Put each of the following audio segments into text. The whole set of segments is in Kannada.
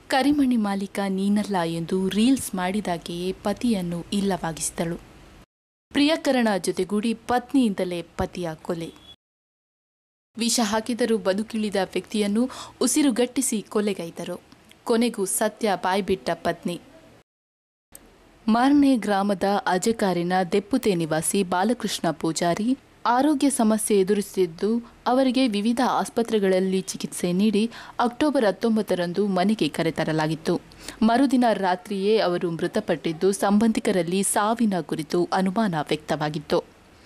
ಕರಿಮಣಿ ಮಾಲೀಕ ನೀನಲ್ಲ ಎಂದು ರೀಲ್ಸ್ ಮಾಡಿದಾಗೆಯೇ ಪತಿಯನ್ನು ಇಲ್ಲವಾಗಿಸಿದಳು ಪ್ರಿಯಕರಣ ಜೊತೆಗೂಡಿ ಪತ್ನಿಯಿಂದಲೇ ಪತಿಯ ಕೊಲೆ ವಿಷ ಹಾಕಿದರೂ ಬದುಕಿಳಿದ ವ್ಯಕ್ತಿಯನ್ನು ಉಸಿರುಗಟ್ಟಿಸಿ ಕೊಲೆಗೈದರು ಕೊನೆಗೂ ಸತ್ಯ ಬಾಯ್ಬಿಟ್ಟ ಪತ್ನಿ ಮಾರ್ನೆ ಗ್ರಾಮದ ಅಜಕಾರಿನ ದೆಪ್ಪುತೆ ನಿವಾಸಿ ಬಾಲಕೃಷ್ಣ ಪೂಜಾರಿ ಆರೋಗ್ಯ ಸಮಸ್ಯೆ ಎದುರಿಸುತ್ತಿದ್ದು ಅವರಿಗೆ ವಿವಿಧ ಆಸ್ಪತ್ರೆಗಳಲ್ಲಿ ಚಿಕಿತ್ಸೆ ನೀಡಿ ಅಕ್ಟೋಬರ್ ಹತ್ತೊಂಬತ್ತರಂದು ಮನೆಗೆ ಕರೆತರಲಾಗಿತ್ತು ಮರುದಿನ ರಾತ್ರಿಯೇ ಅವರು ಮೃತಪಟ್ಟಿದ್ದು ಸಂಬಂಧಿಕರಲ್ಲಿ ಸಾವಿನ ಕುರಿತು ಅನುಮಾನ ವ್ಯಕ್ತವಾಗಿತ್ತು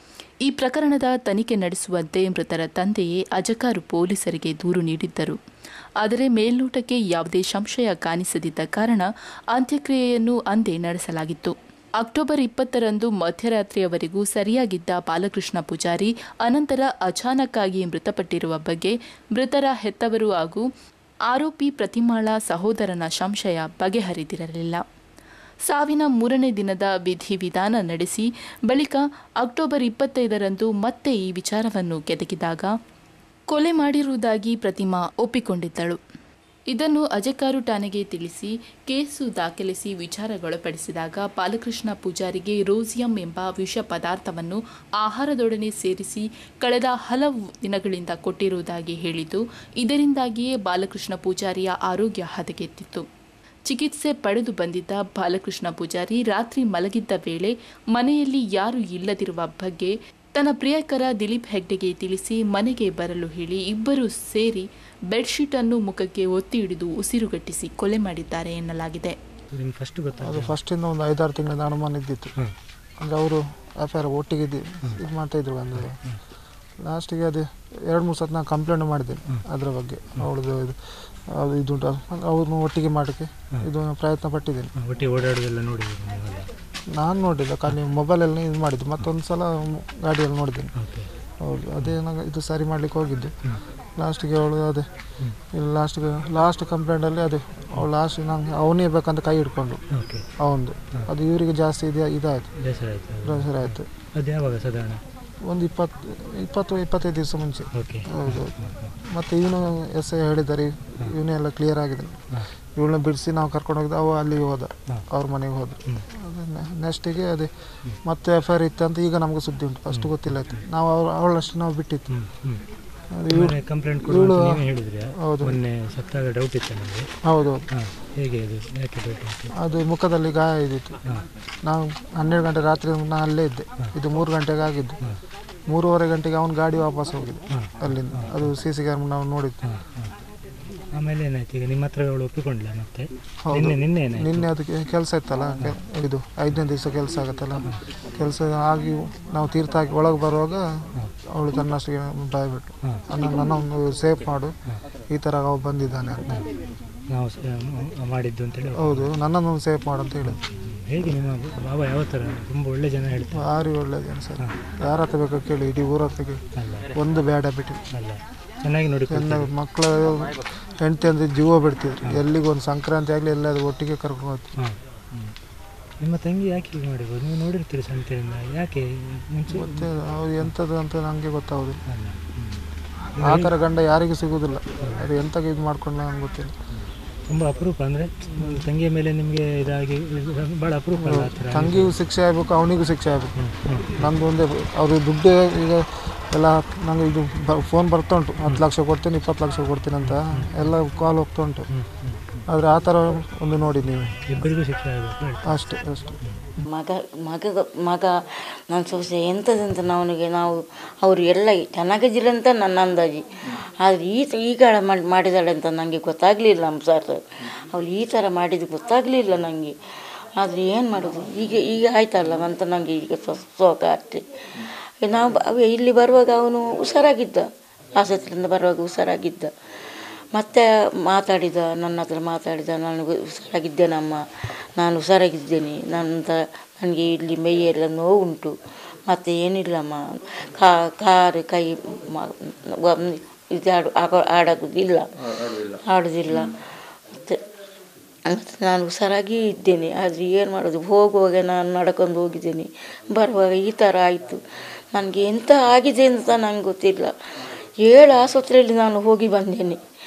ಈ ಪ್ರಕರಣದ ತನಿಖೆ ನಡೆಸುವಂತೆ ಮೃತರ ತಂದೆಯೇ ಅಜಕಾರು ಪೊಲೀಸರಿಗೆ ದೂರು ನೀಡಿದ್ದರು ಆದರೆ ಮೇಲ್ನೋಟಕ್ಕೆ ಯಾವುದೇ ಸಂಶಯ ಕಾಣಿಸದಿದ್ದ ಕಾರಣ ಅಂತ್ಯಕ್ರಿಯೆಯನ್ನು ಅಂದೇ ನಡೆಸಲಾಗಿತ್ತು ಅಕ್ಟೋಬರ್ ಇಪ್ಪತ್ತರಂದು ಮಧ್ಯರಾತ್ರಿಯವರೆಗೂ ಸರಿಯಾಗಿದ್ದ ಬಾಲಕೃಷ್ಣ ಪೂಜಾರಿ ಅನಂತರ ಅಚಾನಕ್ಕಾಗಿ ಮೃತಪಟ್ಟಿರುವ ಬಗ್ಗೆ ಮೃತರ ಹೆತ್ತವರು ಹಾಗೂ ಆರೋಪಿ ಪ್ರತಿಮಾಳ ಸಹೋದರನ ಸಂಶಯ ಬಗೆಹರಿದಿರಲಿಲ್ಲ ಸಾವಿನ ಮೂರನೇ ದಿನದ ವಿಧಿವಿಧಾನ ನಡೆಸಿ ಬಳಿಕ ಅಕ್ಟೋಬರ್ ಇಪ್ಪತ್ತೈದರಂದು ಮತ್ತೆ ಈ ವಿಚಾರವನ್ನು ಕೆದಕಿದಾಗ ಕೊಲೆ ಮಾಡಿರುವುದಾಗಿ ಪ್ರತಿಮಾ ಒಪ್ಪಿಕೊಂಡಿದ್ದಳು ಇದನ್ನು ಅಜಕಾರು ಠಾಣೆಗೆ ತಿಳಿಸಿ ಕೇಸು ದಾಖಲಿಸಿ ವಿಚಾರಗೊಳಪಡಿಸಿದಾಗ ಬಾಲಕೃಷ್ಣ ಪೂಜಾರಿಗೆ ರೋಸಿಯಂ ಎಂಬ ವಿಷ ಪದಾರ್ಥವನ್ನು ಆಹಾರದೊಡನೆ ಸೇರಿಸಿ ಕಳೆದ ಹಲವು ದಿನಗಳಿಂದ ಕೊಟ್ಟಿರುವುದಾಗಿ ಹೇಳಿದ್ದು ಇದರಿಂದಾಗಿಯೇ ಬಾಲಕೃಷ್ಣ ಪೂಜಾರಿಯ ಆರೋಗ್ಯ ಹದಗೆಟ್ಟಿತ್ತು ಚಿಕಿತ್ಸೆ ಪಡೆದು ಬಂದಿದ್ದ ಬಾಲಕೃಷ್ಣ ಪೂಜಾರಿ ರಾತ್ರಿ ಮಲಗಿದ್ದ ವೇಳೆ ಮನೆಯಲ್ಲಿ ಯಾರೂ ಇಲ್ಲದಿರುವ ಬಗ್ಗೆ ತನ್ನ ಪ್ರಿಯಕರ ದಿಲೀಪ್ ಹೆಗ್ಡೆಗೆ ತಿಳಿಸಿ ಮನೆಗೆ ಬರಲು ಹೇಳಿ ಇಬ್ಬರು ಸೇರಿ ಬೆಡ್ಶೀಟ್ ಅನ್ನು ಮುಖಕ್ಕೆ ಒತ್ತಿ ಹಿಡಿದು ಉಸಿರುಗಟ್ಟಿಸಿ ಕೊಲೆ ಮಾಡಿದ್ದಾರೆ ಎನ್ನಲಾಗಿದೆ ನಿಮ್ಗೆ ಫಸ್ಟ್ ಅದು ಗೊತ್ತಾಗ ಫಸ್ಟಿಂದ ಒಂದು ಐದಾರು ತಿಂಗಳಿಂದ ಅನುಮಾನ ಇದ್ದಿತ್ತು ಅಂದರೆ ಅವರು ಅಫೇರ್ ಒಟ್ಟಿಗೆ ಇದು ಇದು ಮಾಡ್ತಾಯಿದ್ರು ಅಂದರೆ ಲಾಸ್ಟಿಗೆ ಅದು ಎರಡು ಮೂರು ಸತಿ ನಾನು ಕಂಪ್ಲೇಂಟ್ ಮಾಡಿದೆ ಅದರ ಬಗ್ಗೆ ಅವಳದು ಇದು ಅದು ಇದುಂಟು ಅವ್ರನ್ನ ಒಟ್ಟಿಗೆ ಮಾಡೋಕ್ಕೆ ಇದು ಪ್ರಯತ್ನ ಪಟ್ಟಿದ್ದೇನೆ ಒಟ್ಟಿಗೆ ಓಡಾಡೋದೆಲ್ಲ ನೋಡಿದ್ದೀರಿ ನೀವೆಲ್ಲ ನಾನು ನೋಡಿಲ್ಲ ಖಾಲಿ ಮೊಬೈಲಲ್ಲಿ ಇದು ಮಾಡಿದ್ದು ಮತ್ತೊಂದು ಸಲ ಗಾಡಿಯಲ್ಲಿ ನೋಡಿದ್ದೇನೆ ಓಕೆ ಹೌದು ಅದೇ ನಂಗೆ ಇದು ಸರಿ ಮಾಡ್ಲಿಕ್ಕೆ ಹೋಗಿದ್ದು ಲಾಸ್ಟಿಗೆ ಅವಳು ಅದೇ ಇಲ್ಲಿ ಲಾಸ್ಟಿಗೆ ಲಾಸ್ಟ್ ಕಂಪ್ಲೇಂಟಲ್ಲಿ ಅದು ಅವಳು ಲಾಸ್ಟ್ ನಂಗೆ ಅವನೇ ಬೇಕಂತ ಕೈ ಹಿಡ್ಕೊಂಡು ಓಕೆ ಅವನದು ಅದು ಇವರಿಗೆ ಜಾಸ್ತಿ ಇದೆ ಇದಾಯಿತು ಬೇಸರ ಆಯ್ತು ಪ್ರೆಷರ್ ಆಯಿತು ಅದು ಯಾವಾಗ ಸಾಧಾರಣ ಒಂದು ಇಪ್ಪತ್ತು ಇಪ್ಪತ್ತು ಇಪ್ಪತ್ತೈದು ದಿವಸ ಮುಂಚೆ ಓಕೆ ಹೌದು ಮತ್ತು ಇವನು ಎಸ್ ಐ ಹೇಳಿದ್ದಾರೆ ಇವನೇ ಎಲ್ಲ ಕ್ಲಿಯರ್ ಆಗಿದೆ ಇವಳನ್ನ ಬಿಡಿಸಿ ನಾವು ಕರ್ಕೊಂಡು ಹೋಗಿದ್ದು ಅವ ಅಲ್ಲಿಗೆ ಹೋದ ಅವ್ರ ಮನೆಗೆ ಹೋದ ನೆಕ್ಸ್ಟಿಗೆ ಅದೇ ಮತ್ತೆ ಎಫ್ ಐ ಆರ್ ಇತ್ತು ಅಂತ ಈಗ ನಮಗೆ ಸುದ್ದಿ ಉಂಟು ಫಸ್ಟ್ ಗೊತ್ತಿಲ್ಲ ಆಯ್ತು ನಾವು ಅವ್ರು ಅವಳಷ್ಟು ನಾವು ಬಿಟ್ಟಿತ್ತು ಹ್ಞೂ ಅದು ಇವ್ಳು- ಕಂಪ್ಲೇಂಟ್ ಇವಳು ಕೊಡುವಂತ ನೀವೇ ಹೇಳಿದ್ರಿ ಹೌದು. ಮೊನ್ನೆ ಸತ್ತಾಗ ಡೌಟ್ ಇತ್ತು ನನಗೆ ಹೌದು ಹಾಂ ಹೇಗೆ ಅದು ಯಾಕೆ ಡೌಟ್ ಇತ್ತು ಅದು ಮುಖದಲ್ಲಿ ಗಾಯ ಇದ್ದಿತ್ತು ಹಾಂ ನಾವು ಹನ್ನೆರಡು ಗಂಟೆ ರಾತ್ರಿ ನಾನು ಅಲ್ಲೇ ಇದ್ದೆ ಇದು ಮೂರು ಗಂಟೆಗೆ ಆಗಿದ್ದು ಮೂರುವರೆ ಗಂಟೆಗೆ ಅವನ ಗಾಡಿ ವಾಪಸ್ ಹೋಗಿದೆ ಅಲ್ಲಿಂದ ಅದು ಸಿ ಸಿ ಕ್ಯಾಮ್ರಾ ನಾವು ನೋಡಿದ್ದು ಆಮೇಲೆ ಏನಾಯ್ತು ಈಗ ನಿಮ್ಮ ಹತ್ರ ಅವಳು ಒಪ್ಪಿಕೊಂಡ್ಲ ಮತ್ತೆ ಹೌದು. ನಿನ್ನೆ ನಿನ್ನೆ ಏನಾಯ್ತು ನಿನ್ನೆ ಅದಕ್ಕೆ ಕೆಲಸ ಇತ್ತಲ್ಲ ಕೆ- ಇದು ಐದನೇ ದಿವಸ ಕೆಲಸ ಆಗುತ್ತಲ್ಲ ಕೆಲಸ ಆಗಿ ನಾವು ತೀರ್ಥ ಹಾಕಿ ಒಳಗೆ ಬರುವಾಗ ಅವಳು ತನ್ನಷ್ಟಿಗೆ ಬಾಯ್ಬಿಟ್ಟು ನನ್ನ ನನ್ನ ಒಂದು ಸೇಫ್ ಮಾಡು ಈ ಥರ ಅವ ಬಂದಿದ್ದಾನೆ ಅಂತ ನಾವು ಸ- ಮ- ಮಾಡಿದ್ದು ಅಂತೇಳಿ ಹೌದು ನನ್ನನ್ನು ಸೇಫ್ ಮಾಡು ಅಂತ ಹೇಳಿದ್ರು ಹೇಗೆ ನಿಮ್ಮ ಬಾಬಾ ಯಾವ ಥರ ತುಂಬ ಒಳ್ಳೆ ಜನ ಹೇಳ್ತಾರೆ ಭಾರಿ ಒಳ್ಳೇದೇನು ಸರ್ ಯಾರ ಹತ್ರ ಬೇಕು ಕೇಳಿ ಇಡೀ ಊರ ಹತ್ರ ಕೇಳಿ ಅಲ್ಲ ಒಂದು ಬ್ಯಾಡ್ ಬಿಟ್ಟು ಅಲ್ಲ ಚೆನ್ನಾಗಿ ನೋಡಿ ಎಲ್ಲ ಮಕ್ಕಳು ಹೆಂಡತಿ ಅಂದ್ರೆ ಜೀವ ಬಿಡ್ತಿದ್ರು ಎಲ್ಲಿಗೆ ಒಂದು ಸಂಕ್ರಾಂತಿ ಆಗಲಿ ಎಲ್ಲಾದ್ರೂ ಒಟ್ಟಿಗೆ ಕರ್ಕೊಂಡು ಹೋಗ್ತೀವಿ ಹಾಂ ನಿಮ್ಮ ತಂಗಿ ಯಾಕೆ ಹೀಗೆ ಮಾಡಿರ್ಬೋದು ನೀವು ನೋಡಿರ್ತೀರಿ ಸಂತೆಯಿಂದ ಯಾಕೆ ಮುಂಚೆ ಮತ್ತೆ ಅವ್ರು ಎಂಥದ್ದು ಅಂತ ನನಗೆ ಗೊತ್ತಾಗೋದಿಲ್ಲ ಅಲ್ಲ ಹ್ಮ್. ಆ ಥರ ಗಂಡ ಯಾರಿಗೂ ಸಿಗೋದಿಲ್ಲ ಅದು ಎಂತಕ್ಕೆ ಇದು ಮಾಡ್ಕೊಂಡು ನಂಗೆ ಗೊತ್ತಿಲ್ಲ ತುಂಬ ಅಪರೂಪ ಅಂದರೆ ತಂಗಿಯ ಮೇಲೆ ನಿಮಗೆ ಇದಾಗಿ ಭಾಳ ಅಪರೂಪ ಅಲ್ಲ ಆ ಥರ ತಂಗಿಗೂ ಶಿಕ್ಷೆ ಆಗ್ಬೇಕು ಅವನಿಗೂ ಶಿಕ್ಷೆ ಆಗ್ಬೇಕು ನಂದು ಒಂದೇ ಅವರು ದುಡ್ಡು ಈಗ ಎಲ್ಲ ನಂಗೆ ಇದು ಫೋನ್ ಬರ್ತಾ ಉಂಟು ಹತ್ತು ಲಕ್ಷ ಕೊಡ್ತೀನಿ ಇಪ್ಪತ್ತು ಲಕ್ಷ ಕೊಡ್ತೀನಿ ಅಂತ ಎಲ್ಲ ಕಾಲ್ ಹೋಗ್ತಾ ಉಂಟು ಆದರೆ ಆ ಥರ ಒಂದು ನೋಡಿ ನೀವು ಇಬ್ಬರಿಗೂ ಶಿಕ್ಷೆ ಆಗಬೇಕು ಹೇಳ್ತಾರೆ ಅಷ್ಟೇ ಅಷ್ಟೇ ಮಗ ಮಗ ಮಗ ನನ್ನ ಸೊಸೆ ಎಂಥದಂತ ಅವನಿಗೆ ನಾವು ಅವರು ಎಲ್ಲ ಚೆನ್ನಾಗಿದ್ದಿಲ್ಲ ಅಂತ ನನ್ನ ಅಂದಾಜು ಆದರೆ ಈ ಈ ಕಾಳ ಮಾಡಿ ಮಾಡಿದಾಳೆ ಅಂತ ನನಗೆ ಗೊತ್ತಾಗಲಿಲ್ಲ ನಮ್ಮ ಸರ್ ಅವಳು ಈ ಥರ ಮಾಡಿದ್ದು ಗೊತ್ತಾಗಲಿಲ್ಲ ನನಗೆ ಆದರೆ ಏನು ಮಾಡೋದು ಈಗ ಈಗ ಆಯ್ತಲ್ಲ ಅಂತ ನನಗೆ ಈಗ ಸ್ವ ಶೋಕ ಅಷ್ಟೇ ನಾವು ಬ- ಅವ ಇಲ್ಲಿ ಬರುವಾಗ ಅವನು ಹುಷಾರಾಗಿದ್ದ ಆಸ್ಪತ್ರೆಯಿಂದ ಬರುವಾಗ ಹುಷಾರಾಗಿದ್ದ ಮತ್ತೆ ಮಾತಾಡಿದ ನನ್ನ ಹತ್ರ ಮಾತಾಡಿದ ನಾನು ಹುಷಾರಾಗಿದ್ದೇನಮ್ಮ ನಾನು ಹುಷಾರಾಗಿದ್ದೇನೆ ನನ್ನ ನನಗೆ ಇಲ್ಲಿ ಮೈಯೆಲ್ಲ ನೋವುಂಟು ಮತ್ತು ಏನಿಲ್ಲಮ್ಮ ಕಾ ಕಾರು ಕೈ ಮ- ವ- ಇದು ಆಡು ಆಗ- ಆಡೋದಿಲ್ಲ ಆಡೋದಿಲ್ಲ ಮತ್ತು ಮತ್ತು ನಾನು ಹುಷಾರಾಗಿ ಇದ್ದೇನೆ ಆದರೆ ಏನು ಮಾಡೋದು ಹೋಗುವಾಗ ನಾನು ನಡ್ಕೊಂಡು ಹೋಗಿದ್ದೇನೆ ಬರುವಾಗ ಈ ಥರ ಆಯಿತು ನನಗೆ ಎಂತ ಆಗಿದೆ ಅಂತ ನಂಗೆ ಗೊತ್ತಿಲ್ಲ ಏಳು ಆಸ್ಪತ್ರೆಯಲ್ಲಿ ನಾನು ಹೋಗಿ ಬಂದೇನೆ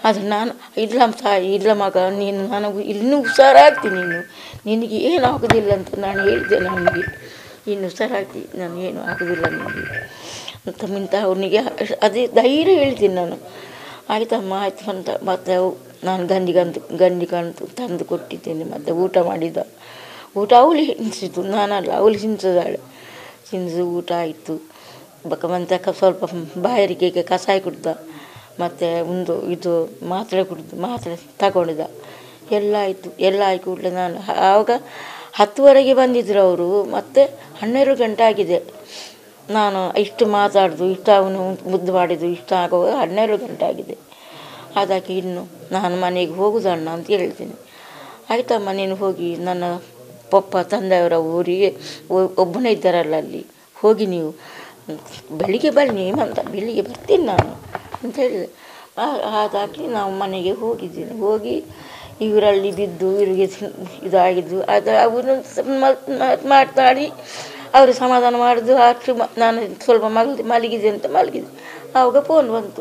ಆದರೆ ನಾನು ಇಲ್ಲ ತಾಯಿ ಇಲ್ಲ ಮಗ ನೀನು ನನಗೂ ಇನ್ನೂ ಹುಷಾರಾಗ್ತೀನಿ ನೀನು ನಿನಗೆ ಏನು ಆಗೋದಿಲ್ಲ ಅಂತ ನಾನು ಹೇಳಿದೆ ನನಗೆ ಇನ್ನು ಹುಷಾರಾಗ್ತೀನಿ ನಾನು ಏನು ಆಗೋದಿಲ್ಲ ನಿನಗೆ ಅಂತ ಮಿಂತ ಅವನಿಗೆ ಅದೇ ಧೈರ್ಯ ಹೇಳ್ತೀನಿ ನಾನು ಆಯ್ತಮ್ಮ ಆಯ್ತು ಅಂತ ಮತ್ತೆ ಅವು- ನಾನು ಗಂಜಿಗಂತು ಗಂಜಿಗಂತು ತಂದು ಕೊಟ್ಟಿದ್ದೇನೆ ಮತ್ತು ಊಟ ಮಾಡಿದ ಊಟ ಅವಳು ಹಿಂಸಿತು ನಾನಲ್ಲ ಅವಳು ಹಿಂಸಿದಾಳೆ ಹಿಂಸು ಊಟ ಆಯಿತು ಬಕ ಮತ್ತೆ ಕ- ಸ್ವಲ್ಪ ಬಾಯಾರಿಕೆಗೆ ಕಷಾಯ ಕುಡ್ದ ಮತ್ತು ಒಂದು ಇದು ಮಾತ್ರೆ ಕುಡ್ದು ಮಾತ್ರೆ ತಗೊಂಡಿದ್ದ ಎಲ್ಲ ಆಯಿತು ಎಲ್ಲ ಆಗಿ ಕೂಡಲೇ ನಾನು ಆವಾಗ ಹತ್ತುವರೆಗೆ ಬಂದಿದ್ದರು ಅವರು ಮತ್ತೆ ಹನ್ನೆರಡು ಗಂಟೆ ಆಗಿದೆ ನಾನು ಇಷ್ಟು ಮಾತಾಡ್ದು ಇಷ್ಟು ಅವನು ಮುದ್ದು ಮಾಡಿದ್ದು ಇಷ್ಟ ಆಗುವಾಗ ಹನ್ನೆರಡು ಗಂಟೆ ಆಗಿದೆ ಅದಕ್ಕೆ ಇನ್ನು ನಾನು ಮನೆಗೆ ಹೋಗುದಣ್ಣ ಅಂತ ಹೇಳ್ತೀನಿ ಆಯ್ತಮ್ಮ ನೀನು ಹೋಗಿ ನನ್ನ ಪಪ್ಪ ತಂದೆಯವರ ಊರಿಗೆ ಒ- ಒಬ್ಬನೇ ಇದ್ದಾರಲ್ಲ ಅಲ್ಲಿ ಹೋಗಿ ನೀವು ಬೆಳಿಗ್ಗೆ ಬನ್ನಿ ಅಂತ ಬೆಳಿಗ್ಗೆ ಬರ್ತೀನಿ ನಾನು ಅಂತ ಹೇಳಿದೆ ಹಾಗಾಗಿ ನಾವು ಮನೆಗೆ ಹೋಗಿದ್ದೀನಿ ಹೋಗಿ ಇವರಲ್ಲಿ ಬಿದ್ದು ಇವರಿಗೆ ಸಿ- ಇದಾಗಿದ್ದು ಅದು ಅವನು ಸ- ಮ- ಮ- ಮಾತಾಡಿ ಅವರು ಸಮಾಧಾನ ಮಾಡಿದ್ದು ಅಷ್ಟು ಮ- ನಾನು ಸ್ವಲ್ಪ ಮಲಗಿ ಮಲಗಿದೆ ಅಂತ ಮಲಗಿದೆ ಆವಾಗ ಫೋನ್ ಬಂತು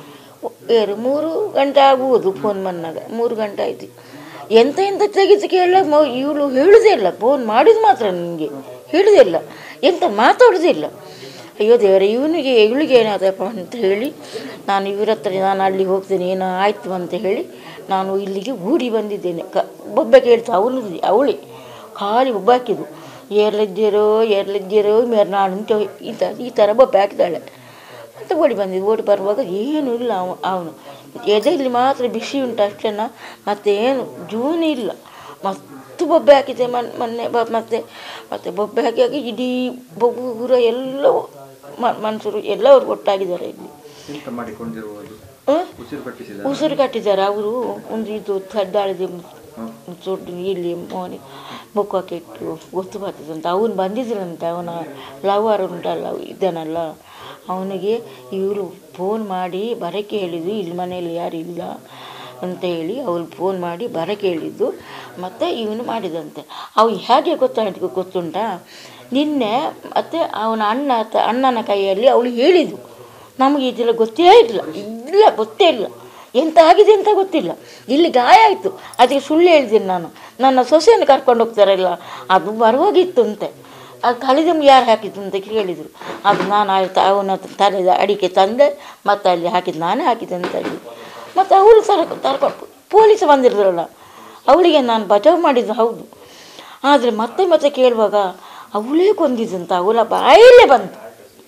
ಏರು ಮೂರು ಗಂಟೆ ಆಗುವುದು ಫೋನ್ ಬಂದಾಗ ಮೂರು ಗಂಟೆ ಆಯ್ತು ಎಂತ ಎಂತ ತೆಗಿತು ಕೇಳ ಇವಳು ಹೇಳುದೇ ಇಲ್ಲ ಫೋನ್ ಮಾಡಿದ್ದು ಮಾತ್ರ ನನಗೆ ಹೇಳುದೇ ಇಲ್ಲ ಎಂತ ಮಾತಾಡೋದೇ ಇಲ್ಲ ಅಯ್ಯೋ ದೇವರೇ ಇವನಿಗೆ ಇವಳಿಗೆ ಏನಾದಪ್ಪ ಅಂತ ಹೇಳಿ ನಾನು ಇವ್ರ ಹತ್ರ ನಾನು ಅಲ್ಲಿ ಹೋಗ್ತೇನೆ ಏನೋ ಆಯಿತು ಅಂತ ಹೇಳಿ ನಾನು ಇಲ್ಲಿಗೆ ಊಡಿ ಬಂದಿದ್ದೇನೆ ಕ ಬೊಬ್ಬೆ ಕೇಳ್ತು ಅವನು ಅವಳಿ ಖಾಲಿ ಬೊಬ್ಬೆ ಹಾಕಿದ್ದು ಏರ್ಲಿದ್ದೀರೋ ಏರ್ಲಿದ್ದೀರೋ ಮೇರ್ ನಾನು ಅಂತ ಈ ಥರ ಈ ಥರ ಬೊಬ್ಬೆ ಹಾಕಿದ್ದಾಳೆ ಅಂತ ಓಡಿ ಬಂದಿದ್ದು ಓಡಿ ಬರುವಾಗ ಏನೂ ಇಲ್ಲ ಅವ ಅವನು ಎದೆಯಲ್ಲಿ ಮಾತ್ರ ಬಿಸಿ ಉಂಟು ಅಷ್ಟೇನ ಮತ್ತೆ ಏನು ಜೂನ್ ಇಲ್ಲ ಮತ್ತು ಬೊಬ್ಬೆ ಹಾಕಿದೆ ಮನ್ ಮೊನ್ನೆ ಬ ಮತ್ತೆ ಮತ್ತೆ ಬೊಬ್ಬೆ ಹಾಕಿ ಹಾಕಿ ಇಡೀ ಬೊಬ್ಬುರ ಎಲ್ಲವೂ ಮನುಷ್ಯರು ಎಲ್ಲವರು ಒಟ್ಟಾಗಿದ್ದಾರೆ ಇಲ್ಲಿ ಎಂತ ಮಾಡಿಕೊಂಡಿರುವುದು ಹ? ಉಸಿರು ಕಟ್ಟಿಸಿದ ಉಸಿರು ಕಟ್ಟಿದ್ದಾರೆ ಅವರು ಒಂದು ಇದು ಸದ್ದಾಳಿದೆ ದೊಡ್ಡ ಇಲ್ಲಿ ಮೋನಿ ಮುಖಕ್ಕೆ ಇಟ್ಟು ಗೊತ್ತು ಬರ್ತದಂತ ಅವನು ಬಂದಿದ್ರಂತೆ ಅವನ ಲವರ್ ಉಂಟಲ್ಲ ಇದ್ದಾನಲ್ಲ ಅವನಿಗೆ ಇವರು ಫೋನ್ ಮಾಡಿ ಬರೋಕ್ಕೆ ಹೇಳಿದ್ದು ಇಲ್ಲಿ ಮನೆಯಲ್ಲಿ ಯಾರು ಇಲ್ಲ ಅಂತ ಹೇಳಿ ಅವಳು ಫೋನ್ ಮಾಡಿ ಬರೋಕ್ಕೆ ಹೇಳಿದ್ದು ಮತ್ತು ಇವನು ಮಾಡಿದಂತೆ ಅವು ಹೇಗೆ ಗೊತ್ತಾಯ್ತು ಗೊತ್ತುಂಟಾ ನಿನ್ನೆ ಮತ್ತು ಅವನ ಅಣ್ಣ ತ- ಅಣ್ಣನ ಕೈಯಲ್ಲಿ ಅವಳು ಹೇಳಿದ್ದು ನಮಗೆ ಇದೆಲ್ಲ ಗೊತ್ತೇ ಇಲ್ಲ ಇಲ್ಲ ಗೊತ್ತೇ ಇಲ್ಲ ಎಂತ ಆಗಿದೆ ಅಂತ ಗೊತ್ತಿಲ್ಲ ಇಲ್ಲಿ ಗಾಯ ಆಯಿತು ಅದಕ್ಕೆ ಸುಳ್ಳು ಹೇಳ್ತೀನಿ ನಾನು ನನ್ನ ಸೊಸೆಯನ್ನು ಕರ್ಕೊಂಡು ಹೋಗ್ತಾರಲ್ಲ ಅದು ಬರುವಾಗಿತ್ತು ಅಂತೆ ಅದು ಕಲಿದಮ್ ಯಾರು ಹಾಕಿದ್ದು ಅಂತ ಕೇಳಿದರು ಅದು ನಾನು ಆಯ್ತು ಅವನ ತಲೆದ ಅಡಿಕೆ ತಂದೆ ಮತ್ತು ಅಲ್ಲಿ ಹಾಕಿದ್ದು ನಾನೇ ಹಾಕಿದ್ದೆ ಅಂತ ಹೇಳಿ ಮತ್ತು ಅವರು ಸರ ತರ್ಕೊಂಡು ಪೊಲೀಸ್ ಬಂದಿರೋದ್ರಲ್ಲ ಅವಳಿಗೆ ನಾನು ಬಚಾವ್ ಮಾಡಿದ್ದು ಹೌದು ಆದರೆ ಮತ್ತೆ ಮತ್ತೆ ಕೇಳುವಾಗ ಅವಳೇ ಕೊಂದಿದ್ದಂತ ಅವಳ ಬಾಯಲ್ಲೇ ಬಂತು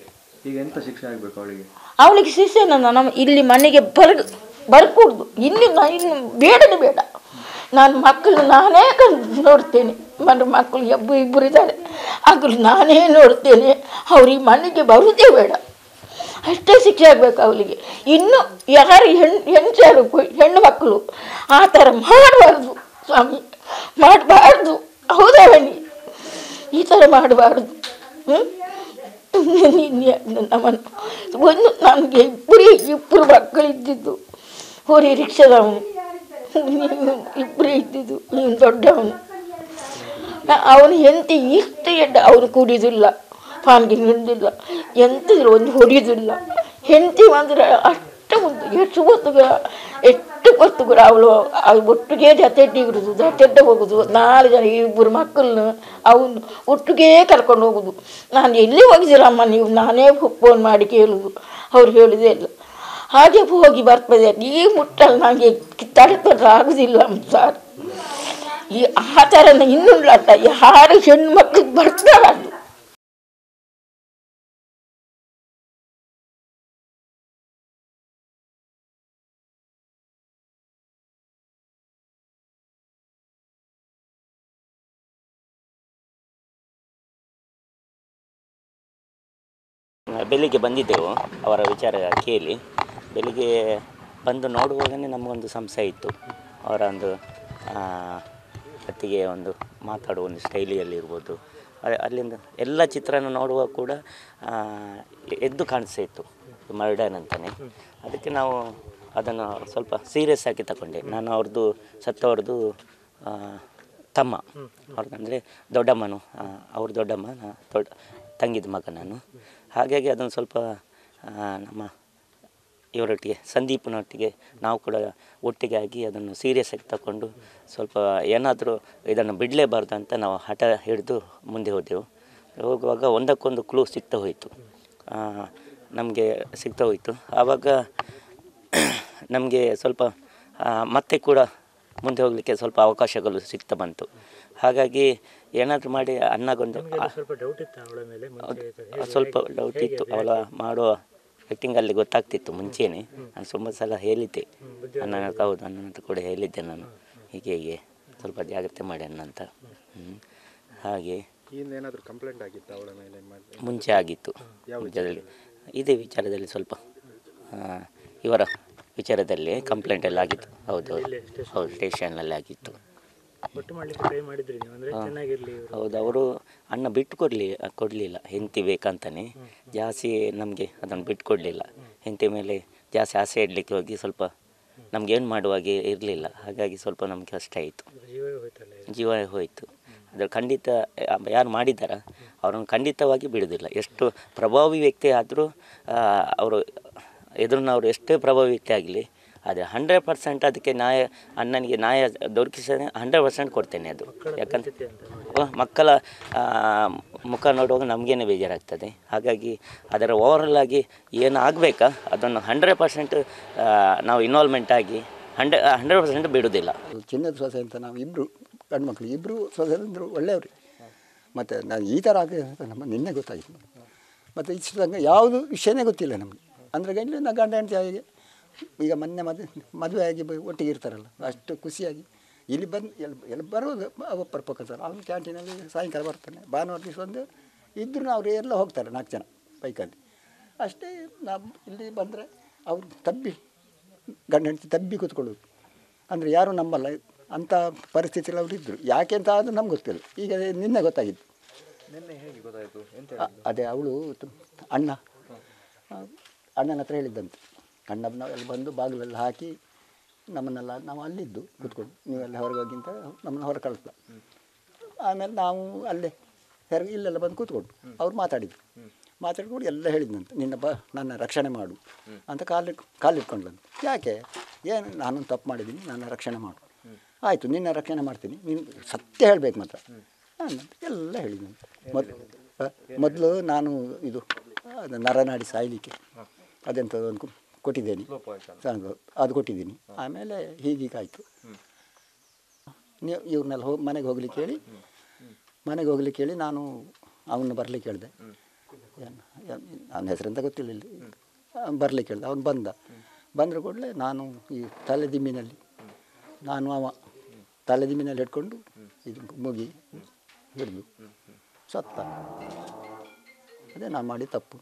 ಈಗ ಎಂತ ಶಿಕ್ಷೆ ಆಗ್ಬೇಕು ಅವಳಿಗೆ ಅವಳಿಗೆ ಶಿಷ್ಯ ನನ್ನ ನಮ್ಮ ಇಲ್ಲಿ ಮನೆಗೆ ಬರ್ ಬರ್ಕೂಡ್ದು ಇನ್ನು ನಾ ಇನ್ನು ಬೇಡನೇ ಬೇಡ ನಾನು ಮಕ್ಕಳು ನಾನೇ ಕಣ್- ನೋಡ್ತೇನೆ ಮನ ಮಕ್ಕಳು ಎಬ್ಬ ಇಬ್ಬರು ಇದ್ದಾರೆ ಮಕ್ಕಳು ನಾನೇ ನೋಡ್ತೇನೆ ಅವ್ರಿಗೆ ಮನೆಗೆ ಬರುವುದೇ ಬೇಡ ಅಷ್ಟೇ ಶಿಕ್ಷೆ ಆಗಬೇಕು ಅವಳಿಗೆ ಇನ್ನು ಯಾರು ಹೆಣ್ಣು ಹೆಣ್ಚಾರು ಹೆಣ್ಣು ಮಕ್ಕಳು ಆ ಥರ ಮಾಡಬಾರ್ದು ಸ್ವಾಮಿ ಮಾಡಬಾರ್ದು ಹೌದಾ ಬನ್ನಿ ಈ ಥರ ಮಾಡಬಾರ್ದು ಹ್ಞೂ ನಮ್ಮನ್ನು ಒಂದು ನನಗೆ ಇಬ್ಬರೇ ಇಬ್ಬರು ಮಕ್ಕಳಿದ್ದಿದ್ದು ಹೋರಿ ರಿಕ್ಷಾದವನು ನೀವು ಇಬ್ಬರೇ ಇದ್ದಿದ್ದು ನೀನು ದೊಡ್ಡವನು ಅವನು ಎಂತ ಇಷ್ಟು ಎಡ್ಡ ಅವನು ಕುಡಿಯೋದಿಲ್ಲ ಪಾನ್ಗೆ ನಿಂದಿಲ್ಲ ಎಂತಿದ್ರು ಒಂದು ಹೊಡಿಯೋದಿಲ್ಲ ಹೆಂಡತಿ ಮಾತ್ರ ಅಷ್ಟು ಒಂದು ಎಷ್ಟು ಹೊತ್ತು ಕೂಡ ಎಷ್ಟು ಹೊತ್ತು ಕೂಡ ಅವಳು ಅವ್ಳು ಒಟ್ಟಿಗೆ ಜತೆಟ್ಟಿ ಇರುದು ಜತೆಟ್ಟ ಹೋಗುದು ನಾಲ್ಕು ಜನ ಇಬ್ಬರು ಮಕ್ಕಳನ್ನ ಅವನು ಒಟ್ಟಿಗೆ ಕರ್ಕೊಂಡು ಹೋಗುದು ನಾನು ಎಲ್ಲಿ ಹೋಗಿದ್ದೀರಮ್ಮ ನೀವು ನಾನೇ ಫೋನ್ ಮಾಡಿ ಕೇಳುದು ಅವ್ರು ಹೇಳುದೇ ಇಲ್ಲ ಹಾಗೆ ಹೋಗಿ ಬರ್ತದೆ ಈ ಮುಟ್ಟಲ್ಲಿ ನನಗೆ ತಡೆಪಟ್ರೆ ಆಗುದಿಲ್ಲ ಸರ್ ಈ ಆ ಥರ ಇನ್ನುಂಟಲ್ಲ ಯಾರು ಹೆಣ್ಣು ಮಕ್ಕಳಿಗೆ ಬರ್ತಾರದು ಬೆಳಿಗ್ಗೆ ಬಂದಿದ್ದೆವು ಅವರ ವಿಚಾರ ಕೇಳಿ ಬೆಳಿಗ್ಗೆ ಬಂದು ನೋಡುವಾಗಲೇ ನಮಗೊಂದು ಸಂಶಯ ಇತ್ತು ಅವರ ಒಂದು ಆ, ಹೊತ್ತಿಗೆ ಒಂದು ಮಾತಾಡುವ ಒಂದು ಶೈಲಿಯಲ್ಲಿರ್ಬೋದು ಅ- ಅಲ್ಲಿಂದ ಎಲ್ಲ ಚಿತ್ರನ ನೋಡುವಾಗ ಕೂಡ ಆ, ಎದ್ದು ಕಾಣಿಸ್ತಾ ಇತ್ತು ಮರ್ಡನ್ ಅಂತಲೇ ಅದಕ್ಕೆ ನಾವು ಅದನ್ನು ಸ್ವಲ್ಪ ಸೀರಿಯಸ್ ಆಗಿ ತಗೊಂಡೆ ನಾನು ಅವ್ರದ್ದು ಸತ್ತವ್ರದ್ದು ಆ, ತಮ್ಮ ಅವ್ರದ್ದಂದರೆ ದೊಡ್ಡಮ್ಮನು ಆ, ಅವ್ರ ದೊಡ್ಡಮ್ಮ ನಾ ದೊಡ್ಡ ತಂಗಿದ ಮಗ ನಾನು ಹಾಗಾಗಿ ಅದನ್ನು ಸ್ವಲ್ಪ ಆ, ನಮ್ಮ ಇವರೊಟ್ಟಿಗೆ ಸಂದೀಪ್ನೊಟ್ಟಿಗೆ ನಾವು ಕೂಡ ಒಟ್ಟಿಗೆ ಆಗಿ ಅದನ್ನು ಸೀರಿಯಸ್ ಆಗಿ ತಗೊಂಡು ಸ್ವಲ್ಪ ಏನಾದರೂ ಇದನ್ನು ಬಿಡಲೇಬಾರ್ದು ಅಂತ ನಾವು ಹಠ ಹಿಡಿದು ಮುಂದೆ ಹೋದೆವು ಹೋಗುವಾಗ ಒಂದಕ್ಕೊಂದು ಕ್ಲೂ ಸಿಗ್ತಾ ಹೋಯಿತು ನಮಗೆ ಸಿಗ್ತಾ ಹೋಯಿತು ಆವಾಗ ನಮಗೆ ಸ್ವಲ್ಪ ಆ, ಮತ್ತೆ ಕೂಡ ಮುಂದೆ ಹೋಗಲಿಕ್ಕೆ ಸ್ವಲ್ಪ ಅವಕಾಶಗಳು ಸಿಗ್ತಾ ಬಂತು ಹಾಗಾಗಿ ಏನಾದರೂ ಮಾಡಿ ಅಣ್ಣಗೊಂದು ಆ- ಸ್ವಲ್ಪ ಡೌಟ್ ಇತ್ತು ಅವಳ ಮೇಲೆ ಮುಂಚೆ ಅದು ಸ್ವಲ್ಪ ಡೌಟ್ ಇತ್ತು ಅವಳ ಮಾಡುವ ಆ್ಯಕ್ಟಿಂಗ್ ಅಲ್ಲಿ ಗೊತ್ತಾಗ್ತಿತ್ತು ಮುಂಚೆನೇ ನಾನು ತುಂಬ ಸಲ ಹೇಳಿದ್ದೆ ಅಣ್ಣನ ಹತ್ರ ಹೌದು ಅಣ್ಣನ ಹತ್ರ ಕೂಡ ಹೇಳಿದ್ದೆ ನಾನು ಹೀಗೆ ಹೀಗೆ ಸ್ವಲ್ಪ ಜಾಗ್ರತೆ ಮಾಡಿ ಅಣ್ಣ ಅಂತ ಹ್ಮ್. ಹಾಗೆ ಏನಾದರೂ ಕಂಪ್ಲೇಂಟ್ ಆಗಿತ್ತು ಅವಳ ಮೇಲೆ ಮಾಡಿ ಮುಂಚೆ ಆಗಿತ್ತು ವಿಚಾರದಲ್ಲಿ ಇದೇ ವಿಚಾರದಲ್ಲಿ ಸ್ವಲ್ಪ ಆ, ಇವರ ವಿಚಾರದಲ್ಲಿ ಕಂಪ್ಲೇಂಟ್ ಎಲ್ಲ ಆಗಿತ್ತು ಹೌದು ಹೌದು ಹೌದು ಸ್ಟೇಷನ್ನಲ್ಲಿ ಆಗಿತ್ತು ಒಟ್ಟು ಮಾಡ್ಲಿಕ್ಕೆ ಟ್ರೈ ಮಾಡಿದ್ರಿ ನೀವು ಅಂದ್ರೆ ಚೆನ್ನಾಗಿರ್ಲಿ ಇವ್ರು. ಹೌದು ಅವರು ಅಣ್ಣ ಬಿಟ್ಟು ಕೊಡಲಿ ಕೊಡಲಿಲ್ಲ ಹೆಂಡತಿ ಬೇಕಂತಾನೆ ಜಾಸ್ತಿ ನಮಗೆ ಅದನ್ನು ಬಿಟ್ಟು ಕೊಡಲಿಲ್ಲ ಹೆಂಡತಿ ಮೇಲೆ ಜಾಸ್ತಿ ಆಸೆ ಇಡಲಿಕ್ಕೆ ಹೋಗಿ ಸ್ವಲ್ಪ ನಮ್ಗೆ ಏನು ಮಾಡುವಾಗೆ ಇರಲಿಲ್ಲ ಹಾಗಾಗಿ ಸ್ವಲ್ಪ ನಮ್ಗೆ ಕಷ್ಟ ಆಯಿತು ಜೀವವೇ ಹೋಯ್ತಲ್ಲ ಇದು. ಜೀವ ಹೋಯಿತು ಅದು ಖಂಡಿತ ಯಾರು ಮಾಡಿದ್ದಾರ ಅವ್ರನ್ನ ಖಂಡಿತವಾಗಿ ಬಿಡೋದಿಲ್ಲ ಎಷ್ಟು ಪ್ರಭಾವಿ ವ್ಯಕ್ತಿ ಆದರೂ ಅವರು ಎದುರಿನವರು ಎಷ್ಟೇ ಪ್ರಭಾವಿ ವ್ಯಕ್ತಿ ಆಗಲಿ ಆದರೆ ಹಂಡ್ರೆಡ್ ಪರ್ಸೆಂಟ್ ಅದಕ್ಕೆ ನ್ಯಾಯ ಅಣ್ಣನಿಗೆ ನ್ಯಾಯ ದೊರಕಿಸಿದ್ರೆ ಹಂಡ್ರೆಡ್ ಪರ್ಸೆಂಟ್ ಕೊಡ್ತೇನೆ ಅದು ಯಾಕಂದ್ರೆ ವ- ಮಕ್ಕಳ ಆ, ಮುಖ ನೋಡುವಾಗ ನಮಗೇನೆ ಬೇಜಾರಾಗ್ತದೆ ಹಾಗಾಗಿ ಅದರ ಓವರಲ್ ಆಗಿ ಏನು ಆಗಬೇಕಾ ಅದನ್ನು ಹಂಡ್ರೆಡ್ ಪರ್ಸೆಂಟ್ ನಾವು ಇನ್ವಾಲ್ವ್ಮೆಂಟ್ ಆಗಿ ಹಂಡ್ರೆ ಹಂಡ್ರೆಡ್ ಪರ್ಸೆಂಟ್ ಬಿಡೋದಿಲ್ಲ ಚಿನ್ನದ ಸೊಸೆ ಅಂತ ನಾವು ಇಬ್ಬರು ಗಂಡು ಮಕ್ಕಳು ಇಬ್ಬರು ಸೊಸೆಂದರು ಒಳ್ಳೆಯವರು ಮತ್ತು ನಾನು ಈ ಥರ ಆಗಿ ನಮ್ಮ ನಿನ್ನೆ ಗೊತ್ತಾಯಿತು ಮತ್ತು ಇಷ್ಟು ತನಕ ಯಾವುದು ವಿಷಯನೇ ಗೊತ್ತಿಲ್ಲ ನಮಗೆ ಅಂದರೆ ಗಂಡು ನಾ ಗಂಡ ಹೆಂಡತಿ ಆಗಿ ಈಗ ಮೊನ್ನೆ ಮದುವೆ ಮದುವೆ ಆಗಿ ಬ- ಒಟ್ಟಿಗೆ ಇರ್ತಾರಲ್ಲ ಅಷ್ಟು ಖುಷಿಯಾಗಿ ಇಲ್ಲಿ ಬಂದು ಎಲ್ಲಿ ಎಲ್ಲಿ ಬರೋದು ಒಬ್ಬರ ಪಕ್ಕ ಸರ್ ಅವನು ಕ್ಯಾಂಟೀನಲ್ಲಿ ಸಾಯಂಕಾಲ ಬರ್ತಾನೆ ಭಾನುವಾರ ದಿವಸ ಒಂದು ಇದ್ರೂ ಅವರು ಎಲ್ಲ ಹೋಗ್ತಾರೆ ನಾಲ್ಕು ಜನ ಬೈಕಲ್ಲಿ ಅಷ್ಟೇ ನಾವು ಇಲ್ಲಿ ಬಂದರೆ ಅವರು ತಬ್ಬಿ ಗಂಡ ಹೆಂಡತಿ ತಬ್ಬಿ ಕೂತ್ಕೊಳ್ಳೋದು ಅಂದರೆ ಯಾರೂ ನಂಬಲ್ಲ ಅಂಥ ಪರಿಸ್ಥಿತಿಯಲ್ಲಿ ಅವರು ಇದ್ದರು ಯಾಕೆ ಅಂತ ಅದು ನಮ್ಗೆ ಗೊತ್ತಿಲ್ಲ ಈಗ ನಿನ್ನೆ ಗೊತ್ತಾಗಿತ್ತು ನಿನ್ನೆ ಹೇಗೆ ಗೊತ್ತಾಯಿತು ಎಂತ ಅ- ಅದೇ ಅವಳು ಅಣ್ಣ ಆ, ಅಣ್ಣನ ಹತ್ರ ಹೇಳಿದ್ದಂತೆ ಅಣ್ಣ ನಾವೆಲ್ಲ ಬಂದು ಬಾಗಿಲೆಲ್ಲ ಹಾಕಿ ನಮ್ಮನ್ನೆಲ್ಲ ನಾವು ಅಲ್ಲಿದ್ದು ಕೂತ್ಕೊಂಡು ನೀವೆಲ್ಲ ಹೊರಗೆ ಹೋಗಿ ಅಂತ ನಮ್ಮನ್ನು ಹೊರ ಕಳಿಸ್ದ ಆಮೇಲೆ ನಾವು ಅಲ್ಲೇ ಹೊರಗೆ ಇಲ್ಲೆಲ್ಲ ಬಂದು ಕೂತ್ಕೊಂಡು ಅವ್ರು ಮಾತಾಡಿದ್ರು ಮಾತಾಡ್ಕೊಂಡು ಎಲ್ಲ ಹೇಳಿದ್ನಂತೆ ನಿನ್ನ ಬ ನನ್ನ ರಕ್ಷಣೆ ಮಾಡು ಅಂತ ಕಾಲು ಕಾಲಿಟ್ಕೊಂಡ್ಲಂತೆ ಯಾಕೆ ಏನು ನಾನು ತಪ್ಪು ಮಾಡಿದ್ದೀನಿ ನನ್ನ ರಕ್ಷಣೆ ಮಾಡು ಆಯಿತು ನಿನ್ನ ರಕ್ಷಣೆ ಮಾಡ್ತೀನಿ ನೀನು ಸತ್ಯ ಹೇಳ್ಬೇಕು ಮಾತ್ರ ಅನ್ನಂತೆ ಎಲ್ಲ ಹೇಳಿದಂತೆ ಮೊದ್ ಮೊದಲು ನಾನು ಇದು ಅದು ನರನಾಡಿ ಸಾಯಲಿಕ್ಕೆ ಅದೆಂಥದ್ದು ಒಂದು ಕೊಟ್ಟಿದ್ದೇನೆ ಸಾಂಗು ಅದು ಕೊಟ್ಟಿದ್ದೀನಿ ಆಮೇಲೆ ಹೀಗೀಗಾಯಿತು ನೀವು ಇವ್ರನ್ನೆಲ್ಲ ಹೋಗಿ ಮನೆಗೆ ಹೋಗ್ಲಿಕ್ಕೆ ಹೇಳಿ ಮನೆಗೆ ಹೋಗ್ಲಿಕ್ಕೆ ಹೇಳಿ ನಾನು ಅವನ್ನ ಬರ್ಲಿಕ್ಕೆ ಹೇಳಿದೆ ಅವನ ಹೆಸರಂತ ಗೊತ್ತಿಲ್ಲ ಇಲ್ಲಿ ಬರ್ಲಿಕ್ಕೆ ಹೇಳಿದೆ ಅವನು ಬಂದ ಬಂದ್ರ ಕೂಡಲೇ ನಾನು ಈ ತಲೆದಿಮ್ಮಿನಲ್ಲಿ ನಾನು ಅವ ತಲೆದಿಮ್ಮಿನಲ್ಲಿ ಹಿಡ್ಕೊಂಡು ಇದು ಮುಗಿ ಹಿಡಿದು ಸತ್ತ ಅದೇ ನಾನು ಮಾಡಿ ತಪ್ಪು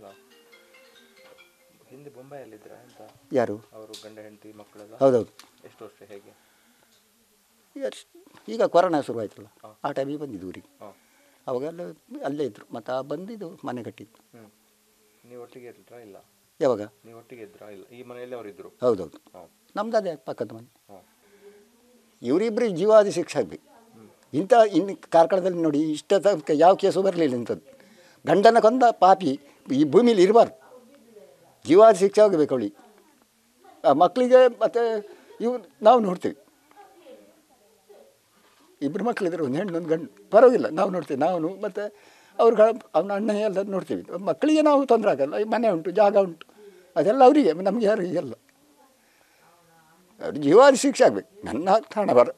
ಹಿಂದೆ ಬೊಂಬೈಯಲ್ಲಿದ್ರ ಅಂತ ಯಾರು ಅವರು ಗಂಡ ಹೆಂಡತಿ ಮಕ್ಕಳೆಲ್ಲ ಹೌದೌದು ಎಷ್ಟು ವರ್ಷ ಹೇಗೆ ಎಷ್ಟ್- ಈಗ ಕೊರೋನಾ ಶುರುವಾಯ್ತಲ್ಲ ಆ ಟೈಮಿಗೆ ಬಂದಿದ್ದು ಊರಿಗೆ ಹಾಂ ಅವಾಗೆಲ್ಲ ಅಲ್ಲೇ ಇದ್ದರು ಮತ್ತು ಆ ಬಂದಿದ್ದು ಮನೆ ಕಟ್ಟಿದ್ದು ಹ್ಞೂ ನೀವು ಒಟ್ಟಿಗೆ ಇದ್ರಾ ಇಲ್ಲ ಯಾವಾಗ ನೀವು ಒಟ್ಟಿಗೆ ಇದ್ರಾ ಇಲ್ಲ ಈ ಮನೆಯಲ್ಲಿ ಅವರಿದ್ದರು ಹೌದೌದು ಹಾಂ ನಮ್ದು ಅದೇ ಪಕ್ಕದ ಮನೆ ಹಾಂ ಇವರಿಬ್ಬರಿಗೆ ಜೀವಾದಿ ಶಿಕ್ಷೆ ಆಗಬೇಕು ಇಂಥ ಇನ್ನು ಕಾರ್ಕಳದಲ್ಲಿ ನೋಡಿ ಇಷ್ಟ ತನಕ ಯಾವ ಕೇಸು ಬರಲಿಲ್ಲ ಇಂಥದ್ದು ಗಂಡನ ಕೊಂದ ಪಾಪಿ ಈ ಭೂಮಿಲಿ ಇರಬಾರ್ದು ಜೀವಾದಿ ಶಿಕ್ಷೆ ಆಗಬೇಕು ಅವಳಿಗೆ ಆ ಮಕ್ಕಳಿಗೆ ಮತ್ತು ಇವು ನಾವು ನೋಡ್ತೀವಿ ಇಬ್ಬರು ಮಕ್ಕಳಿದ್ರು ಒಂದು ಹೆಣ್ಣು ಒಂದು ಗಂಡು ಪರವಾಗಿಲ್ಲ ನಾವು ನೋಡ್ತೀವಿ ನಾವು ಮತ್ತು ಅವ್ರಿಗೆ ಅವನ ಅಣ್ಣ ಎಲ್ಲ ನೋಡ್ತೀವಿ ಮಕ್ಕಳಿಗೆ ನಾವು ತೊಂದರೆ ಆಗಲ್ಲ ಈ ಮನೆ ಉಂಟು ಜಾಗ ಉಂಟು ಅದೆಲ್ಲ ಅವರಿಗೆ ನಮಗೆ ಯಾರು ಎಲ್ಲ ಅವ್ರಿಗೆ ಜೀವಾದಿ ಶಿಕ್ಷೆ ಆಗಬೇಕು ನನ್ನ ಹಣ ಬರ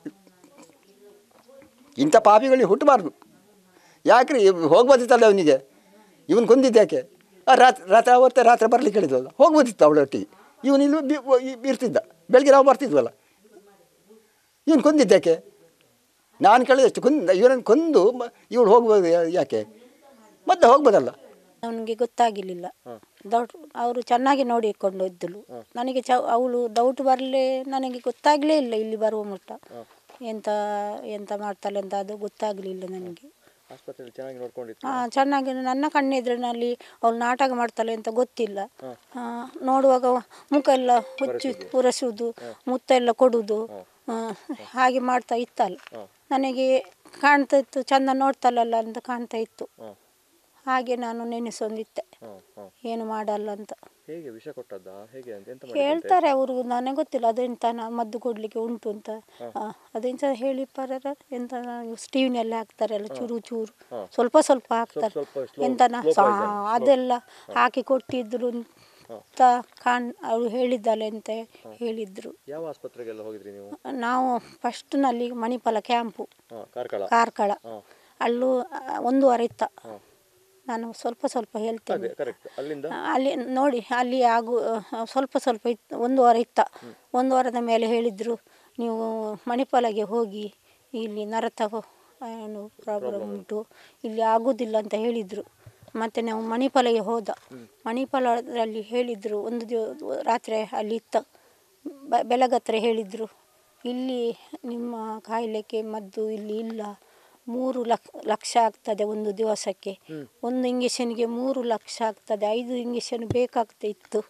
ಇಂಥ ಪಾಪಿಗಳಿಗೆ ಹುಟ್ಟಬಾರ್ದು ಯಾಕ್ರಿ ಹೋಗ್ಬೋದಿತ್ತಲ್ಲ ಅವನಿಗೆ ಇವನು ಕೊಂದಿದ್ದು ಯಾಕೆ ಆ ರಾತ್ರಿ ರಾತ್ರಿ ಅವತ್ತೇ ರಾತ್ರಿ ಬರ್ಲಿಕ್ಕೆ ಹೇಳಿದ್ವಲ್ಲ ಹೋಗ್ಬೋದಿತ್ತು ಅವಳೊಟ್ಟಿಗೆ ಇವನು ಇಲ್ಲಿ ಬಿ- ಇ- ಇರ್ತಿದ್ದ ಬೆಳಗ್ಗೆ ನಾವು ಬರ್ತಿದ್ವಲ್ಲ ಇವನು ಕೊಂದಿದ್ದ್ಯಾಕೆ ನಾನು ಕೇಳಿದಷ್ಟು ಕೊಂದ ಇವನನ್ನು ಕೊಂದು ಇವಳು ಹೋಗ್ಬೋದು ಯಾ- ಯಾಕೆ ಮತ್ತೆ ಹೋಗ್ಬೋದಲ್ಲ ಅವನಿಗೆ ಗೊತ್ತಾಗಿರಲಿಲ್ಲ ಡೌಟ್ ಅವರು ಚೆನ್ನಾಗಿ ನೋಡಿಕೊಂಡು ಇದ್ದಳು ನನಗೆ ಚ ಅವಳು ಡೌಟ್ ಬರಲೇ ನನಗೆ ಗೊತ್ತಾಗಲೇ ಇಲ್ಲ ಇಲ್ಲಿ ಬರುವ ಮಟ್ಟ ಎಂತ ಎಂತ ಮಾಡ್ತಾಳೆ ಅಂತ ಅದು ಗೊತ್ತಾಗಲಿಲ್ಲ ನನಗೆ ಆಸ್ಪತ್ರೆಯಲ್ಲಿ ಚೆನ್ನಾಗಿ ನೋಡ್ಕೊಂಡಿತ್ತು ಆ, ಚೆನ್ನಾಗಿ ನನ್ನ ಕಣ್ಣೆದುರಿನಲ್ಲಿ ಅವಳು ನಾಟಕ ಮಾಡ್ತಾಳೆ ಅಂತ ಗೊತ್ತಿಲ್ಲ ಆ, ನೋಡುವಾಗ ಮುಖ ಎಲ್ಲ ಹುಚ್ಚು ಉರಸುವುದು ಮುತ್ತ ಎಲ್ಲ ಕೊಡುವುದು ಆ, ಹಾಗೆ ಮಾಡ್ತಾ ಇತ್ತಲ್ಲ ನನಗೆ ಕಾಣ್ತಾ ಇತ್ತು ಚಂದ ನೋಡ್ತಾಳಲ್ಲ ಅಂತ ಕಾಣ್ತಾ ಇತ್ತು ಹಾಗೆ ನಾನು ನೆನೆಸೊಂದಿತ್ತೆ ಹಾಂ ಹಾಂ ಏನು ಮಾಡಲ್ಲ ಅಂತ ಹೇಗೆ ವಿಷ ಕೊಟ್ಟದ್ದಾ ಹೇಗೆ ಅಂತ ಎಂತ ಮಾಡಿದ್ರಂತೆ? ಹೇಳ್ತಾರೆ ಅವರು ನನಗೆ ಗೊತ್ತಿಲ್ಲ ಅದೆಂತ ನಾ- ಮದ್ದು ಕೊಡಲಿಕ್ಕೆ ಉಂಟು ಅಂತ ಆ, ಅದೆಂತ ಹೇಳಿ ಪರರ ಎಂತ ಸ್ಟೀವ್ನೆಲ್ಲ ಹಾಕ್ತಾರಲ್ಲ ಚೂರು ಚೂರು ಸ್ವಲ್ಪ ಸ್ವಲ್ಪ ಹಾಕ್ತಾರೆ ಸ್ವಲ್ಪ slow- ಎಂತ ನಾ- slow ಸಾ- poison, slow. ಅದೆಲ್ಲ ಹಾಕಿ ಕೊಟ್ಟಿದ್ರು ಅಂತ ಕಾಣ್ ಅವ್ರು ಹೇಳಿದ್ದಲ್ಲ ಅಂತ ಹೇಳಿದ್ರು ಯಾವ ಆಸ್ಪತ್ರೆಗೆಲ್ಲ ಹೋಗಿದ್ರಿ ನೀವು ನಾವು ಫಸ್ಟ್ನಲ್ಲಿ ಮಣಿಪಾಲ ಕ್ಯಾಂಪು ಹಾಂ ಕಾರ್ಕಳ ಕಾರ್ಕಳ ಹಾಂ ಅಲ್ಲೂ ಆ, ಒಂದೂವರೆ ಇತ್ತ ಹಾಂ ನಾನು ಸ್ವಲ್ಪ ಸ್ವಲ್ಪ ಹೇಳ್ತೇನೆ ಅದೇ ಕರೆಕ್ಟ್ ಅಲ್ಲಿಂದ ಅಲ್ಲಿ ನೋಡಿ ಅಲ್ಲಿ ಆಗು ಸ್ವಲ್ಪ ಸ್ವಲ್ಪ ಇತ್ತು ಒಂದು ವಾರ ಇತ್ತ ಒಂದು ವಾರದ ಮೇಲೆ ಹೇಳಿದರು ನೀವು ಮಣಿಪಾಲಗೆ ಹೋಗಿ ಇಲ್ಲಿ ನರತ ಏನು ಪ್ರಾಬ್ಲಮ್ ಉಂಟು ಇಲ್ಲಿ ಆಗೋದಿಲ್ಲ ಅಂತ ಹೇಳಿದರು ಮತ್ತು ನಾವು ಮಣಿಪಾಲಗೆ ಹೋದ ಮಣಿಪಾಲದಲ್ಲಿ ಹೇಳಿದರು ಒಂದು ದಿವ ರಾತ್ರಿ ಅಲ್ಲಿ ಇತ್ತ ಬ- ಬೆಳಗತ್ರ ಹೇಳಿದರು ಇಲ್ಲಿ ನಿಮ್ಮ ಕಾಯಿಲೆಗೆ ಮದ್ದು ಇಲ್ಲಿ ಇಲ್ಲ ಮೂರು ಲಕ್ ಲಕ್ಷ ಆಗ್ತದೆ ಒಂದು ದಿವಸಕ್ಕೆ ಒಂದು ಇಂಜೆಕ್ಷನ್ಗೆ ಮೂರು ಲಕ್ಷ ಆಗ್ತದೆ ಐದು ಇಂಜೆಕ್ಷನ್ ಬೇಕಾಗ್ತಾ ಇತ್ತು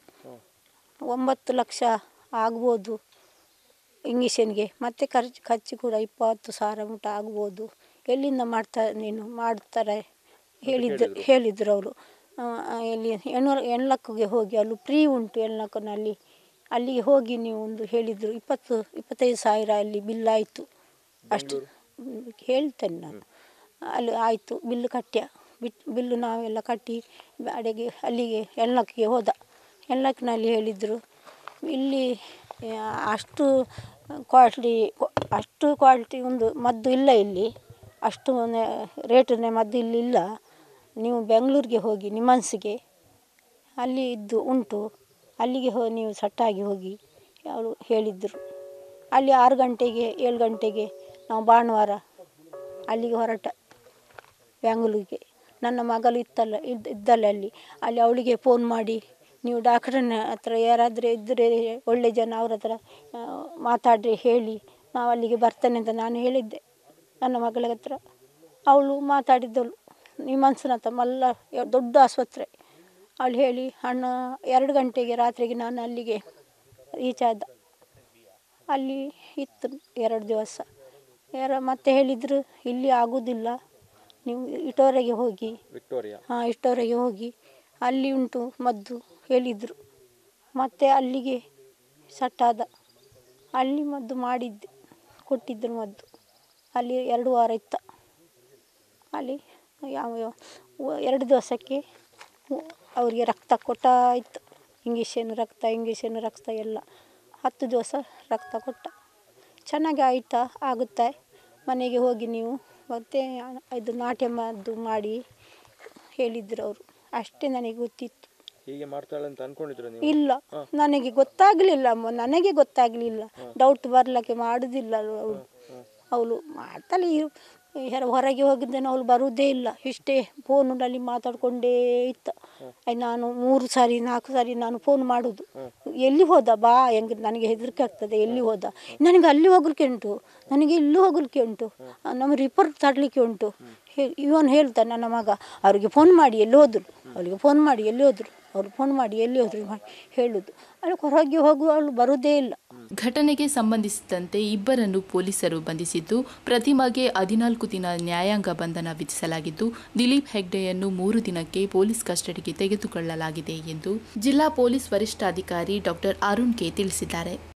ಒಂಬತ್ತು ಲಕ್ಷ ಆಗ್ಬೋದು ಇಂಜೆಕ್ಷನ್ಗೆ ಮತ್ತೆ ಖರ್ಚು ಖರ್ಚು ಕೂಡ ಇಪ್ಪತ್ತು ಸಾವಿರ ಮುಟ ಆಗ್ಬೋದು ಎಲ್ಲಿಂದ ಮಾಡ್ತಾ ನೀನು ಮಾಡ್ತಾರೆ ಹೇಳಿದ್ರು ಹೇಳಿದ್ರು ಅವರು ಎಲ್ಲಿ ಎಣ್ಣೂರ ಎಣ್ಲಕ್ಕಿಗೆ ಹೋಗಿ ಅಲ್ಲಿ ಫ್ರೀ ಉಂಟು ಎಣ್ಲಕ್ಕನಲ್ಲಿ ಅಲ್ಲಿಗೆ ಹೋಗಿ ನೀವು ಒಂದು ಹೇಳಿದರು ಇಪ್ಪತ್ತು ಇಪ್ಪತ್ತೈದು ಸಾವಿರ ಅಲ್ಲಿ ಬಿಲ್ ಆಯಿತು ಅಷ್ಟು ಹ್ಮ್, ಹೇಳ್ತೇನೆ ನಾನು ಅಲ್ಲಿ ಆಯಿತು ಬಿಲ್ಲು ಕಟ್ಟ್ಯ ಬಿಟ್ ಬಿಲ್ಲು ನಾವೆಲ್ಲ ಕಟ್ಟಿ ಅಡೆಗೆ ಅಲ್ಲಿಗೆ ಎಣ್ಲಕ್ಕಿಗೆ ಹೋದ ಎಣ್ಲಕ್ಕಿನಲ್ಲಿ ಹೇಳಿದರು ಇಲ್ಲಿ ಆ, ಅಷ್ಟು ಕ್ವಾಲಿಟಿ ಅಷ್ಟು ಕ್ವಾಲಿಟಿ ಒಂದು ಮದ್ದು ಇಲ್ಲ ಇಲ್ಲಿ ಅಷ್ಟು ರೇಟಿನ ಮದ್ದು ಇಲ್ಲಿ ಇಲ್ಲ ನೀವು ಬೆಂಗಳೂರಿಗೆ ಹೋಗಿ ನಿಮ್ಮನ್ಸಿಗೆ ಅಲ್ಲಿ ಇದ್ದು ಉಂಟು ಅಲ್ಲಿಗೆ ಹೋ ನೀವು ಸಟ್ಟಾಗಿ ಹೋಗಿ ಅವರು ಹೇಳಿದರು ಅಲ್ಲಿ ಆರು ಗಂಟೆಗೆ ಏಳು ಗಂಟೆಗೆ ನಾವು ಭಾನುವಾರ ಅಲ್ಲಿಗೆ ಹೊರಟ ಬ್ಯಾಂಗ್ಳೂರಿಗೆ ನನ್ನ ಮಗಳು ಇತ್ತಲ್ಲ ಇದ್ದ ಇದ್ದಲ್ಲ ಅಲ್ಲಿ ಅಲ್ಲಿ ಅವಳಿಗೆ ಫೋನ್ ಮಾಡಿ ನೀವು ಡಾಕ್ಟ್ರನ್ನ ಹತ್ರ ಯಾರಾದರೂ ಇದ್ದರೆ ಒಳ್ಳೆ ಜನ ಅವ್ರ ಹತ್ರ ಆ, ಮಾತಾಡ್ರಿ ಹೇಳಿ ನಾವು ಅಲ್ಲಿಗೆ ಬರ್ತೇನೆ ಅಂತ ನಾನು ಹೇಳಿದ್ದೆ ನನ್ನ ಮಗಳ ಹತ್ರ ಅವಳು ಮಾತಾಡಿದ್ದಳು ನಿಮ್ಮನ್ಸನ ಹತ್ರ ಮಲ್ಲ ದೊಡ್ಡ ಆಸ್ಪತ್ರೆ ಅವಳು ಹೇಳಿ ಅಣ್ಣ ಎರಡು ಗಂಟೆಗೆ ರಾತ್ರಿಗೆ ನಾನು ಅಲ್ಲಿಗೆ ರೀಚ್ ಆದ ಅಲ್ಲಿ ಇತ್ತು ಎರಡು ದಿವಸ ಯಾರ ಮತ್ತೆ ಹೇಳಿದರು ಇಲ್ಲಿ ಆಗೋದಿಲ್ಲ ನೀವು ಇಟೋರೆಗೆ ಹೋಗಿ ವಿಕ್ಟೋರಿಯಾ ಹಾಂ ಇಷ್ಟವರೆಗೆ ಹೋಗಿ ಅಲ್ಲಿ ಉಂಟು ಮದ್ದು ಹೇಳಿದರು ಮತ್ತೆ ಅಲ್ಲಿಗೆ ಸಟ್ಟಾದ ಅಲ್ಲಿ ಮದ್ದು ಮಾಡಿದ್ದೆ ಕೊಟ್ಟಿದ್ದರು ಮದ್ದು ಅಲ್ಲಿ ಎರಡು ವಾರ ಇತ್ತ ಅಲ್ಲಿ ಯಾವ ಯಾವ- ವ- ಎರಡು ದಿವಸಕ್ಕೆ ಉ- ಅವರಿಗೆ ರಕ್ತ ಕೊಟ್ಟಾಯಿತು ಇಂಜೆಕ್ಷನ್ ರಕ್ತ ಇಂಜೆಕ್ಷನ್ ರಕ್ತ ಎಲ್ಲ ಹತ್ತು ದಿವಸ ರಕ್ತ ಕೊಟ್ಟ ಚೆನ್ನಾಗಿ ಆಯಿತಾ ಆಗುತ್ತೆ ಮನೆಗೆ ಹೋಗಿ ನೀವು ಮತ್ತೆ ಇದು ನಾಟ್ಯ ಮದ್ದು ಮಾಡಿ ಹೇಳಿದ್ರು ಅವರು ಅಷ್ಟೇ ನನಗೆ ಗೊತ್ತಿತ್ತು ಹೀಗೆ ಮಾಡ್ತಾಳೆ ಅಂತ ಅನ್ಕೊಂಡಿದ್ರು ನೀವು ಇಲ್ಲ ನನಗೆ ಗೊತ್ತಾಗಲಿಲ್ಲ ನನಗೆ ಗೊತ್ತಾಗಲಿಲ್ಲ ಡೌಟ್ ಬರ್ಲಿಕ್ಕೆ ಮಾಡುವುದಿಲ್ಲ ಅವಳು ಅವಳು ಮಾಡ್ತಾಳೆ ಇರು- ಯಾರ ಹೊರಗೆ ಹೋಗಿದ್ದೇನೆ ಅವಳು ಬರುವುದೇ ಇಲ್ಲ ಇಷ್ಟೇ ಫೋನಲ್ಲಿ ಮಾತಾಡ್ಕೊಂಡೇ ಇತ್ತ ಆಯ್ ನಾನು ಮೂರು ಸಾರಿ ನಾಲ್ಕು ಸಾರಿ ನಾನು ಫೋನ್ ಮಾಡೋದು ಎಲ್ಲಿ ಹೋದ ಬಾ ಹೆಂಗೆ ನನಗೆ ಹೆದರಿಕೆ ಆಗ್ತದೆ ಎಲ್ಲಿ ಹೋದ ನನಗೆ ಅಲ್ಲಿ ಹೋಗ್ಲಿಕ್ಕೆ ಉಂಟು ನನಗೆ ಇಲ್ಲಿ ಹೋಗ್ಲಿಕ್ಕೆ ಉಂಟು ಆ, ನಮ್ಮ ರಿಪೋರ್ಟ್ ತರಲಿಕ್ಕೆ ಉಂಟು ಹೇ- ಇವನು ಹೇಳ್ತಾನೆ ನನ್ನ ಮಗ ಅವರಿಗೆ ಫೋನ್ ಮಾಡಿ ಎಲ್ಲಿ ಹೋದ್ರು ಅವಳಿಗೆ ಫೋನ್ ಮಾಡಿ ಎಲ್ಲಿ ಹೋದ್ರು ಅವ್ರು ಫೋನ್ ಮಾಡಿ ಎಲ್ಲಿ ಹೋದ್ರು ಮಾಡಿ ಹೇಳುದು ಅಲ್ಲಿ ಹೊರಗೆ ಹೋಗುವ ಅವಳು ಬರುವುದೇ ಇಲ್ಲ ಘಟನೆಗೆ ಸಂಬಂಧಿಸಿದಂತೆ ಇಬ್ಬರನ್ನು ಪೊಲೀಸರು ಬಂಧಿಸಿದ್ದು ಪ್ರತಿಮಾಗೆ ಹದಿನಾಲ್ಕು ದಿನ ನ್ಯಾಯಾಂಗ ಬಂಧನ ವಿಧಿಸಲಾಗಿದ್ದು ದಿಲೀಪ್ ಹೆಗ್ಡೆಯನ್ನು ಮೂರು ದಿನಕ್ಕೆ ಪೊಲೀಸ್ ಕಸ್ಟಡಿಗೆ ತೆಗೆದುಕೊಳ್ಳಲಾಗಿದೆ ಎಂದು ಜಿಲ್ಲಾ ಪೊಲೀಸ್ ವರಿಷ್ಠಾಧಿಕಾರಿ ಡಾಕ್ಟರ್ ಅರುಣ್ ಕೆ ತಿಳಿಸಿದ್ದಾರೆ